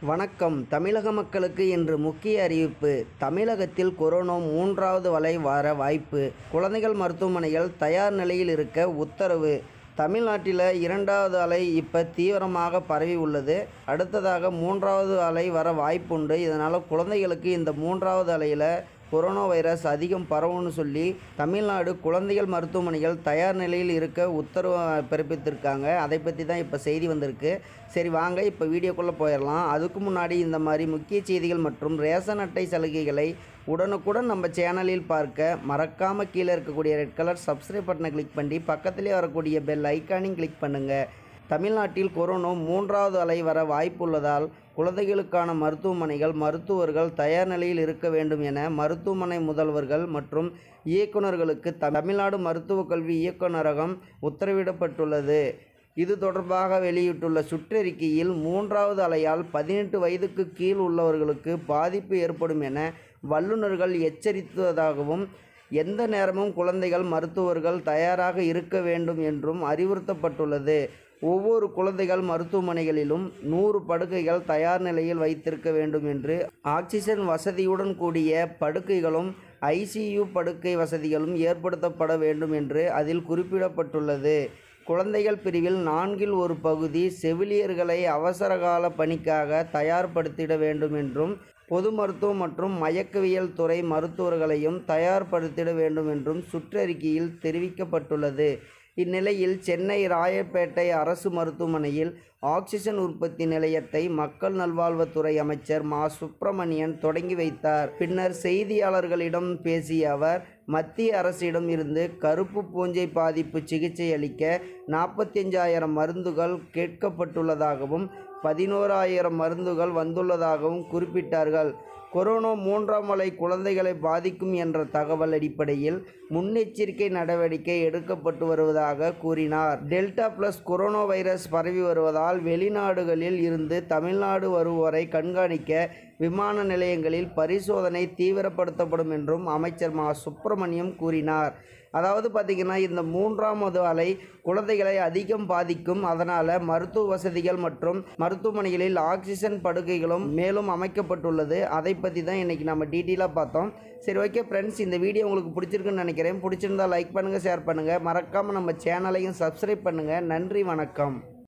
வணக்கம் தமிழக மக்களுக்கு இன்று முக்கிய அறிவிப்பு தமிழகத்தில் கொரோனா மூன்றாவது வலை வர வாய்ப்பு குழந்தைகள் மருத்துவமனைகள் தயார் நிலையில் இருக்க உத்தரவு தமிழ்நாட்டில் இரண்டாவது அலை இப்போ தீவிரமாக பரவி உள்ளது அடுத்ததாக மூன்றாவது அலை வர வாய்ப்புண்டு இதனால் குழந்தைகளுக்கு இந்த மூன்றாவது அலையில் கொரோனா வைரஸ் அதிகம் பரவும்னு சொல்லி தமிழ்நாடு குழந்தைகள் மருத்துவமனைகள் தயார் நிலையில் இருக்க உத்தரவு பிறப்பித்திருக்காங்க அதை பற்றி தான் இப்போ செய்தி வந்திருக்கு சரி வாங்க இப்போ வீடியோக்குள்ளே போயிடலாம் அதுக்கு முன்னாடி இந்த மாதிரி முக்கிய செய்திகள் மற்றும் ரேஷன் அட்டை சலுகைகளை உடனுக்குடன் நம்ம சேனலில் பார்க்க மறக்காமல் கீழே இருக்கக்கூடிய ரெட் கலர் சப்ஸ்கிரைப் பட்டனை கிளிக் பண்ணி பக்கத்திலே வரக்கூடிய பெல் ஐக்கானையும் கிளிக் பண்ணுங்கள் தமிழ்நாட்டில் கொரோனா மூன்றாவது அலை வர வாய்ப்புள்ளதால் குழந்தைகளுக்கான மருத்துவமனைகள் மருத்துவர்கள் தயார் நிலையில் இருக்க வேண்டும் என மருத்துவமனை முதல்வர்கள் மற்றும் இயக்குநர்களுக்கு தமிழ்நாடு மருத்துவக் கல்வி இயக்குநரகம் உத்தரவிடப்பட்டுள்ளது இது தொடர்பாக வெளியிட்டுள்ள சுற்றறிக்கையில் மூன்றாவது அலையால் பதினெட்டு வயதுக்கு கீழ் உள்ளவர்களுக்கு பாதிப்பு ஏற்படும் என வல்லுநர்கள் எச்சரித்ததாகவும் எந்த நேரமும் குழந்தைகள் மருத்துவர்கள் தயாராக இருக்க வேண்டும் என்றும் அறிவுறுத்தப்பட்டுள்ளது ஒவ்வொரு குழந்தைகள் மருத்துவமனைகளிலும் நூறு படுக்கைகள் தயார் நிலையில் வைத்திருக்க வேண்டும் என்று ஆக்சிஜன் வசதியுடன் கூடிய படுக்கைகளும் ஐசியு படுக்கை வசதிகளும் ஏற்படுத்தப்பட வேண்டும் என்று அதில் குறிப்பிடப்பட்டுள்ளது குழந்தைகள் பிரிவில் நான்கில் ஒரு பகுதி செவிலியர்களை அவசரகால பணிக்காக தயார்படுத்திட வேண்டும் என்றும் பொது மருத்துவம் மற்றும் மயக்கவியல் துறை மருத்துவர்களையும் தயார்படுத்திட வேண்டும் என்றும் சுற்றறிக்கையில் தெரிவிக்கப்பட்டுள்ளது இந்நிலையில் சென்னை ராயப்பேட்டை அரசு மருத்துவமனையில் ஆக்சிஜன் உற்பத்தி நிலையத்தை மக்கள் நல்வாழ்வுத்துறை அமைச்சர் மா சுப்பிரமணியன் தொடங்கி வைத்தார் பின்னர் செய்தியாளர்களிடம் பேசிய அவர் மத்திய அரசிடம் இருந்து கருப்பு பூஞ்சை பாதிப்பு சிகிச்சை அளிக்க நாற்பத்தஞ்சாயிரம் மருந்துகள் கேட்கப்பட்டுள்ளதாகவும் பதினோராயிரம் மருந்துகள் வந்துள்ளதாகவும் குறிப்பிட்டார்கள் கொரோனா மூன்றாம் அலை குழந்தைகளை பாதிக்கும் என்ற தகவல் அடிப்படையில் முன்னெச்சரிக்கை நடவடிக்கை எடுக்கப்பட்டு வருவதாக கூறினார் டெல்டா பிளஸ் கொரோனா வைரஸ் பரவி வருவதால் வெளிநாடுகளில் இருந்து தமிழ்நாடு வருவோரை கண்காணிக்க விமான நிலையங்களில் பரிசோதனை தீவிரப்படுத்தப்படும் என்றும் அமைச்சர் மா சுப்பிரமணியம் கூறினார் அதாவது பார்த்திங்கன்னா இந்த மூன்றாவது அலை குழந்தைகளை அதிகம் பாதிக்கும் அதனால் மருத்துவ வசதிகள் மற்றும் மருத்துவமனைகளில் ஆக்சிஜன் படுக்கைகளும் மேலும் அமைக்கப்பட்டுள்ளது அதை பற்றி தான் இன்றைக்கி நம்ம டீட்டெயிலாக பார்த்தோம் சரி ஓகே ஃப்ரெண்ட்ஸ் இந்த வீடியோ உங்களுக்கு பிடிச்சிருக்குன்னு நினைக்கிறேன் பிடிச்சிருந்தா லைக் பண்ணுங்கள் ஷேர் பண்ணுங்கள் மறக்காமல் நம்ம சேனலையும் சப்ஸ்கிரைப் பண்ணுங்கள் நன்றி வணக்கம்